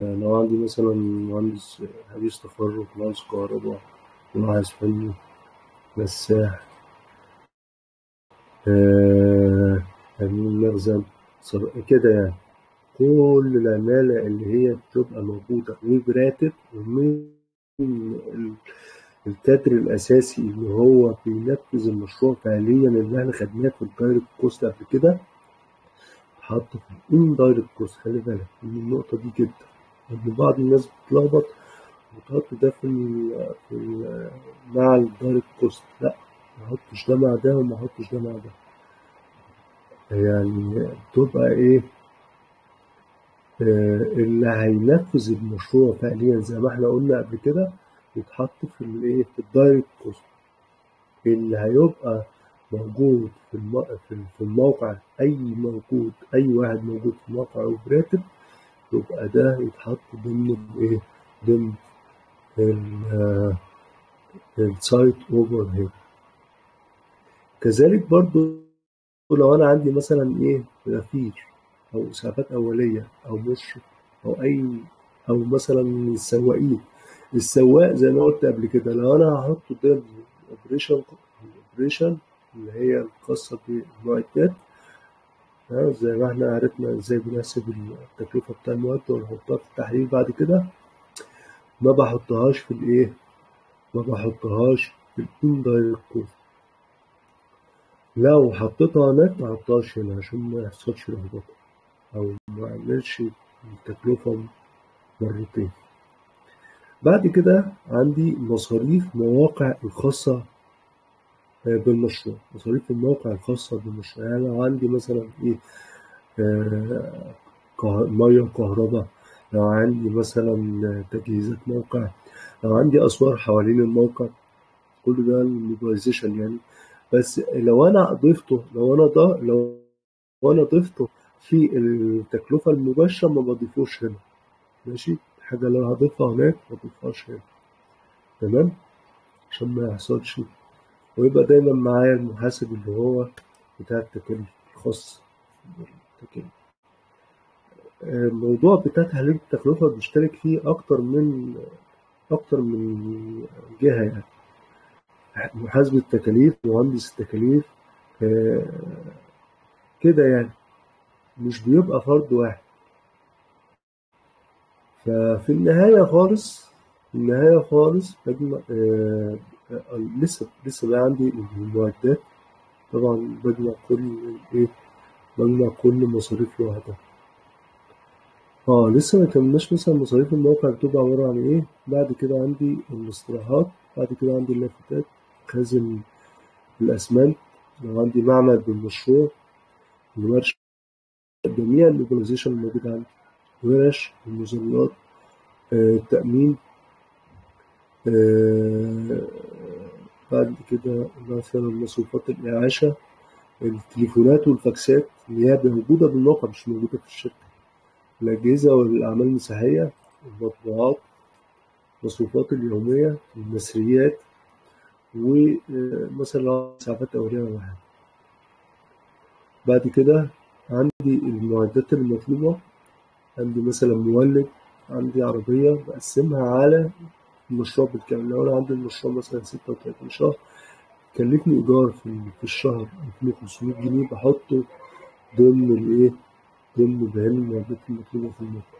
لو عندي مثلا مهندس حديث تخرج مهندس كهرباء ملاحظ فني مساح آه، أمين مخزن صر- كده يعني كل العمالة اللي هي بتبقى موجودة وبراتب ومن ال- الكادر الأساسي اللي هو بينفذ المشروع فعليا اللي احنا خدناه في الدايركت كوست قبل كده اتحط في الاندايركت كوست خلي بالك من النقطة دي جدا لأن بعض الناس بتتلخبط وتحط ده في ال في ال مع الدايركت كوست لا ما احطش ده مع ده وما احطش ده مع ده يعني بتبقى ايه آه، اللي هينفذ المشروع فعليا زي ما احنا قلنا قبل كده يتحط في الايه في الدايركت كوست اللي هيبقى موجود في الم... في في الموقع اي موجود اي واحد موجود في الموقع او براتب يبقى ده يتحط ضمن الايه ضمن السايت اوفر هيد كذلك برضو لو انا عندي مثلا ايه غفير او اسعافات اوليه او مشرف او اي او مثلا السواقين السواق زي ما قلت قبل كده لو انا هحطه ضمن الاوبريشن الاوبريشن اللي هي الخاصه بالمعدات ها، زي ما احنا عرفنا ازاي بنحسب التكلفه بتاع المعد ونحطها في التحليل بعد كده ما بحطهاش في الايه ما بحطهاش في الاندايركت كوست لو حطيتها هناك ما احطهاش هنا عشان ما يحصلش لخبطه او ما اعملش التكلفه مرتين بعد كده عندي مصاريف مواقع الخاصة آه، بالمشروع مصاريف الموقع الخاصة بالمشروع يعني لو عندي مثلا ايه آه، كه- مية وكهرباء لو عندي مثلا تجهيزات موقع لو عندي أسوار حوالين الموقع كل ده الموبيلايزيشن يعني بس لو أنا ضفته لو أنا ضا لو أنا ضفته في التكلفة المباشرة ما بضيفوش هنا ماشي حاجة لو هضيفها هناك ما بضيفهاش هنا تمام عشان ما يحصلش ويبقى دايما معايا المحاسب اللي هو بتاع التكاليف الخاص بالتكاليف الموضوع بتاع تحليل التكلفة بيشترك فيه أكتر من أكتر من جهة يعني محاسب التكاليف مهندس التكاليف آه، كده يعني مش بيبقى فرد واحد ففي النهاية خالص في النهاية خالص بجمع آه، آه، لسه لسه بقى عندي المعدات طبعا بجمع كل ايه بجمع كل مصاريف لوحدها اه لسه ما كملناش مثلا مصاريف الموقع بتبقى عبارة عن ايه بعد كده عندي الاستراحات بعد كده عندي اللافتات خازن الأسمنت لو عندي معمل بالمشروع المرش جميع اللوكاليزيشن الموجودة عندي ورش المظلات آه، التأمين آه، بعد كده مثلا مصروفات الإعاشة التليفونات والفاكسات اللي هي موجودة بالموقع مش موجودة في الشركة الأجهزة والأعمال المساحية المطبوعات المصروفات اليومية المصريات ومثلا إسعافات أولية ولا حاجة بعد كده عندي المعدات المطلوبة عندي مثلا مولد عندي عربية بقسمها على المشروع بالكامل لو أنا عندي المشروع مثلا ستة وتلاتين شهر كلفني إيجار في في الشهر 2500 جنيه بحطه ضمن الإيه ضمن بيان المعدات المطلوبة في الموقع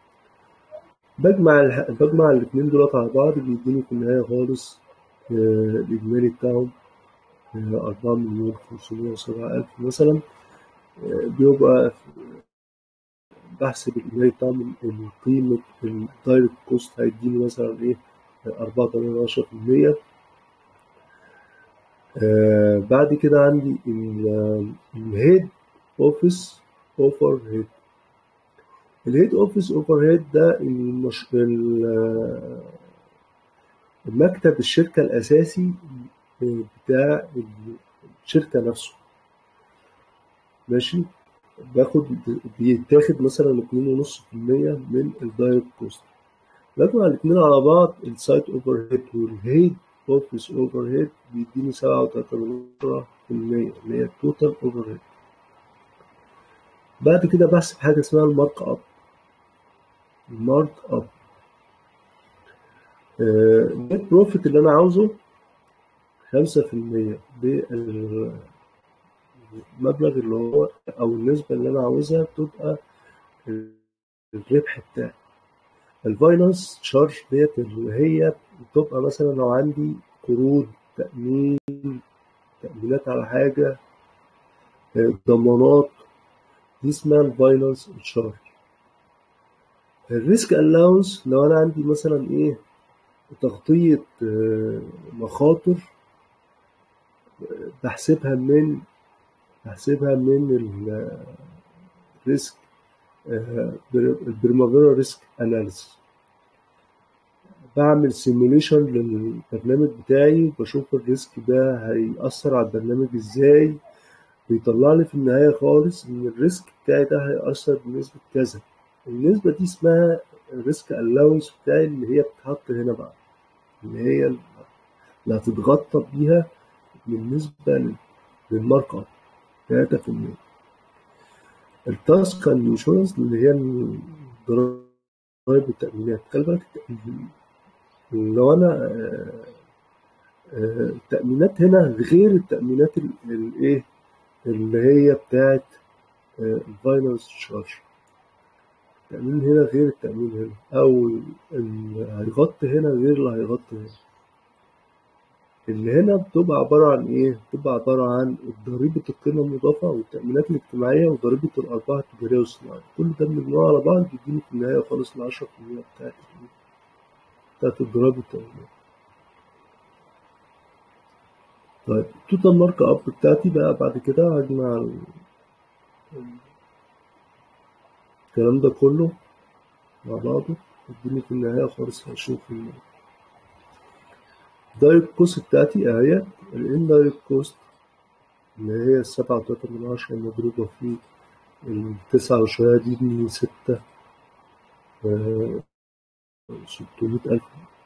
بجمع الح... بجمع الاتنين دولت على بعض بيديني في النهاية خالص آه، الإجمالي بتاعهم آه، أربعة مليون خمسمية وسبعة ألف مثلا آه، بيبقى بحسب الإجمالي بتاعهم إن قيمة الدايركت كوست هيديني مثلا إيه أربعة تمانية عشرة في المية بعد كده عندي الهيد أوفيس أوفر هيد الهيد أوفيس أوفر هيد ده المش... ال- المكتب الشركة الأساسي بتاع الشركة نفسه ماشي باخد بيتاخد مثلا اتنين ونص في المية من الدايركت كوست بجمع الاتنين على بعض السايت اوفر هيد والهيد اوفيس اوفر هيد بيديني سبعة وتلاتة من عشرة في المية اللي هي التوتال اوفر هيد بعد كده بحسب حاجة اسمها المارك اب مارك اب النت بروفيت اللي انا عاوزه 5% بالمبلغ اللي هو او النسبة اللي انا عاوزها تبقى الربح بتاعي الفاينانس تشارج ديت اللي هي بتبقى مثلا لو عندي قروض تأمين تأمينات على حاجة ضمانات دي اسمها الفاينانس تشارج الريسك الاونس لو انا عندي مثلا ايه تغطية مخاطر بحسبها من بحسبها من الريسك البريمافيرا ريسك اناليسيس بعمل سيموليشن للبرنامج بتاعي وبشوف الريسك ده هيأثر على البرنامج ازاي بيطلع لي في النهاية خالص إن الريسك بتاعي ده هيأثر بنسبة كذا النسبة دي اسمها الريسك الاونس بتاعي اللي هي بتتحط هنا بقى اللي هي اللي هتتغطى بيها بالنسبة للمارك اب 3% التاسك انشورنس اللي هي ضرائب التأمينات خلي بالك لو انا التأمينات هنا غير التأمينات الايه اللي هي بتاعت الفاينانس تشارج التأمين هنا غير التأمين هنا أو اللي هيغطي هنا غير اللي هيغطي هنا اللي هنا بتبقى عبارة عن إيه؟ بتبقى عبارة عن ضريبة القيمة المضافة والتأمينات الاجتماعية وضريبة الأرباح التجارية والصناعية كل ده بنجمعه على بعض بيديني في النهاية خالص العشرة في المية بتاعت بتاعت الضرايب والتأمينات طيب التوتال مارك اب بتاعتي بقى بعد كده هجمع الكلام ده كله مع بعضه يديني في النهاية خالص عشرين في المية الدايركت كوست بتاعتي اهي الاندايركت كوست اللي هي السبعة وتلاتة من عشرة مضروبة في التسعة وشوية دي من ستة ستمية ألف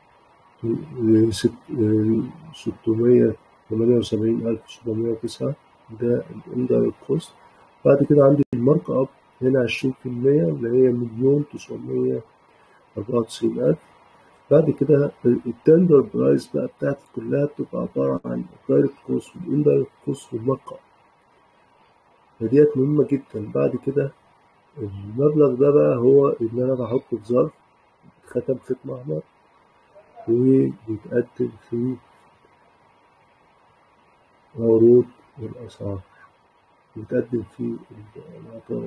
ستمية تمانية وسبعين ألف سبعمية وتسعة ده الاندايركت كوست بعد كده عندي المارك اب هنا عشرين في المية اللي هي مليون تسعمية أربعة وتسعين ألف بعد كده التندر برايس بقى بتاعتي كلها بتبقى عبارة عن الدايركت كوست والاندايركت كوست والمارك اب فديت مهمة جدا بعد كده المبلغ ده بقى هو اللي أنا بحطه في ظرف ختم ختم أحمر وبيتقدم في عروض والأسعار بيتقدم في العطاء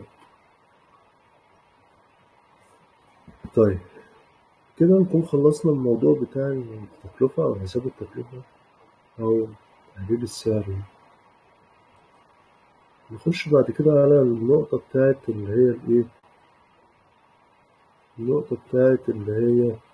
طيب كده نكون خلصنا الموضوع بتاع التكلفة أو حساب التكلفة أو تحديد السعر نخش بعد كده على النقطة بتاعت اللي هي الإيه النقطة بتاعت اللي هي